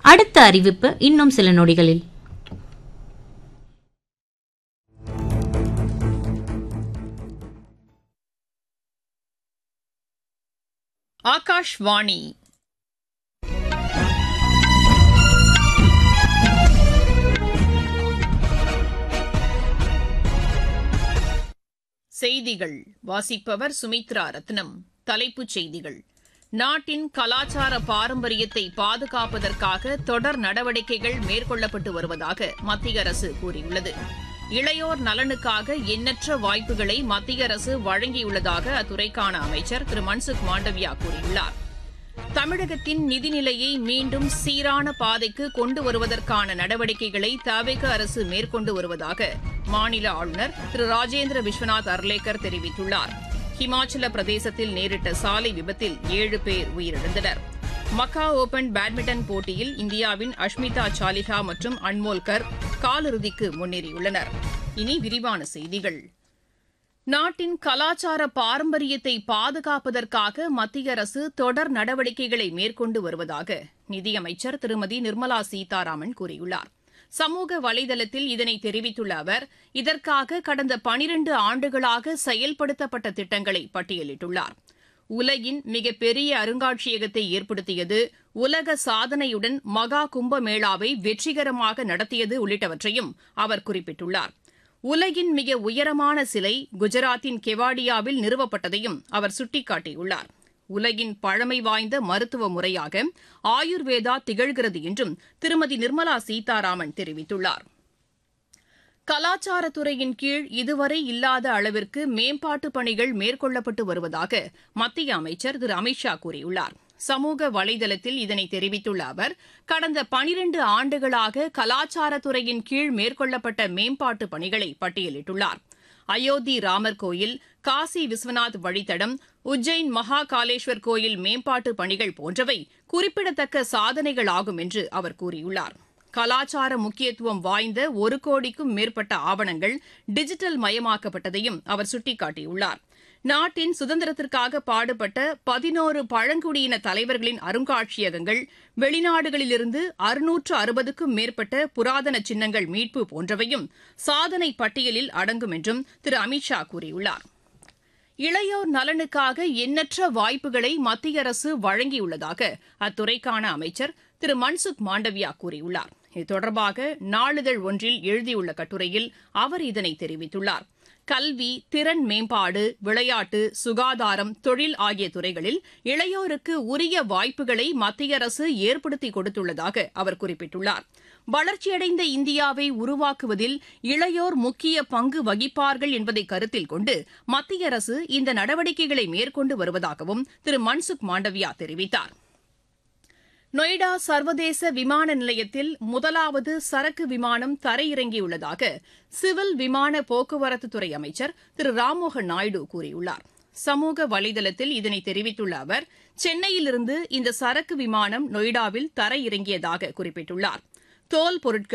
அடுத்த அறிவிப்பு இன்னும் சில நொடிகளில் ஆகாஷ்வாணி செய்திகள் வாசிப்பவர் சுமித்ரா ரத்னம் தலைப்புச் செய்திகள் நாட்டின் கலாச்சார பாரம்பரியத்தை பாதுகாப்பதற்காக தொடர் நடவடிக்கைகள் மேற்கொள்ளப்பட்டு வருவதாக மத்திய அரசு கூறியுள்ளது இளையோர் நலனுக்காக எண்ணற்ற வாய்ப்புகளை மத்திய அரசு வழங்கியுள்ளதாக அத்துறைக்கான அமைச்சர் திரு மன்சுக் மாண்டவியா கூறியுள்ளார் தமிழகத்தின் நிதிநிலையை மீண்டும் சீரான பாதைக்கு கொண்டு வருவதற்கான நடவடிக்கைகளை தவிக அரசு மேற்கொண்டு வருவதாக மாநில ஆளுநர் திரு ராஜேந்திர விஸ்வநாத் அர்லேக்கர் தெரிவித்துள்ளார் ஹிமாச்சல பிரதேசத்தில் நேரிட்ட சாலை விபத்தில் ஏழு பேர் உயிரிழந்தனர் மக்கா ஓபன் பேட்மிண்டன் போட்டியில் இந்தியாவின் அஷ்மிதா சாலிஹா மற்றும் அன்மோல்கர் காலிறுதிக்கு முன்னேறியுள்ளனர் இனி விரிவான செய்திகள் நாட்டின் கலாச்சார பாரம்பரியத்தை பாதுகாப்பதற்காக மத்திய அரசு தொடர் நடவடிக்கைகளை மேற்கொண்டு வருவதாக நிதியமைச்சர் திருமதி நிர்மலா சீதாராமன் கூறியுள்ளார் சமூக வலைதளத்தில் இதனை தெரிவித்துள்ள அவர் இதற்காக கடந்த பனிரண்டு ஆண்டுகளாக செயல்படுத்தப்பட்ட திட்டங்களை பட்டியலிட்டுள்ளார் உலகின் மிகப்பெரிய அருங்காட்சியகத்தை ஏற்படுத்தியது உலக சாதனையுடன் மகா கும்பமேளாவை வெற்றிகரமாக நடத்தியது உள்ளிட்டவற்றையும் அவர் குறிப்பிட்டுள்ளார் உலகின் மிக உயரமான சிலை குஜராத்தின் கெவாடியாவில் நிறுவப்பட்டதையும் அவர் சுட்டிக்காட்டியுள்ளார் உலகின் பழமை வாய்ந்த மருத்துவ முறையாக ஆயுர்வேதா திகழ்கிறது என்றும் திருமதி நிர்மலா சீதாராமன் தெரிவித்துள்ளார் கலாச்சாரத்துறையின் கீழ் இதுவரை இல்லாத அளவிற்கு மேம்பாட்டு பணிகள் மேற்கொள்ளப்பட்டு வருவதாக மத்திய அமைச்சர் திரு அமித்ஷா கூறியுள்ளார் சமூக வலைதளத்தில் இதனை தெரிவித்துள்ள அவர் கடந்த பனிரண்டு ஆண்டுகளாக கலாச்சாரத்துறையின் கீழ் மேற்கொள்ளப்பட்ட மேம்பாட்டு பணிகளை பட்டியலிட்டுள்ளார் அயோத்தி ராமர் கோயில் காசி விஸ்வநாத் வழித்தடம் உஜ்ஜைன் மகா காலேஸ்வர் கோயில் மேம்பாட்டு பணிகள் போன்றவை குறிப்பிடத்தக்க சாதனைகளாகும் என்று அவர் கூறியுள்ளார் கலாச்சார முக்கியத்துவம் வாய்ந்த ஒரு கோடிக்கும் மேற்பட்ட ஆவணங்கள் டிஜிட்டல் மயமாக்கப்பட்டதையும் அவர் சுட்டிக்காட்டியுள்ளார் நாட்டின் சுதந்திரத்திற்காக பாடுபட்ட பதினோரு பழங்குடியின தலைவர்களின் அருங்காட்சியகங்கள் வெளிநாடுகளிலிருந்து அறுநூற்று அறுபதுக்கும் மேற்பட்ட புராதன சின்னங்கள் மீட்பு போன்றவையும் சாதனை பட்டியலில் அடங்கும் என்றும் திரு அமித்ஷா கூறியுள்ளார் இளையோர் நலனுக்காக எண்ணற்ற வாய்ப்புகளை மத்திய அரசு வழங்கியுள்ளதாக அத்துறைக்கான அமைச்சர் திரு மன்சுக் மாண்டவியா கூறியுள்ளார் இது தொடர்பாக நாளிதழ் ஒன்றில் எழுதியுள்ள கட்டுரையில் அவர் இதனை தெரிவித்துள்ளார் கல்வி திறன் மேம்பாடு விளையாட்டு சுகாதாரம் தொழில் ஆகிய துறைகளில் இளையோருக்கு உரிய வாய்ப்புகளை மத்திய அரசு ஏற்படுத்தி கொடுத்துள்ளதாக அவர் குறிப்பிட்டுள்ளார் வளர்ச்சியடைந்த இந்தியாவை உருவாக்குவதில் இளையோர் முக்கிய பங்கு வகிப்பார்கள் என்பதை கருத்தில் கொண்டு மத்திய அரசு இந்த நடவடிக்கைகளை மேற்கொண்டு வருவதாகவும் திரு மன்சுக் மாண்டவியா தெரிவித்தார் நொய்டா சர்வதேச விமான நிலையத்தில் முதலாவது சரக்கு விமானம் தரையிறங்கியுள்ளதாக சிவில் விமான போக்குவரத்துத்துறை அமைச்சர் திரு ராம்மோகன் நாயுடு கூறியுள்ளார் சமூக வலைதளத்தில் இதனை தெரிவித்துள்ள அவர் சென்னையிலிருந்து இந்த சரக்கு விமானம் நொய்டாவில் தரையிறங்கியதாக குறிப்பிட்டுள்ளார் தோல் பொருட்கள்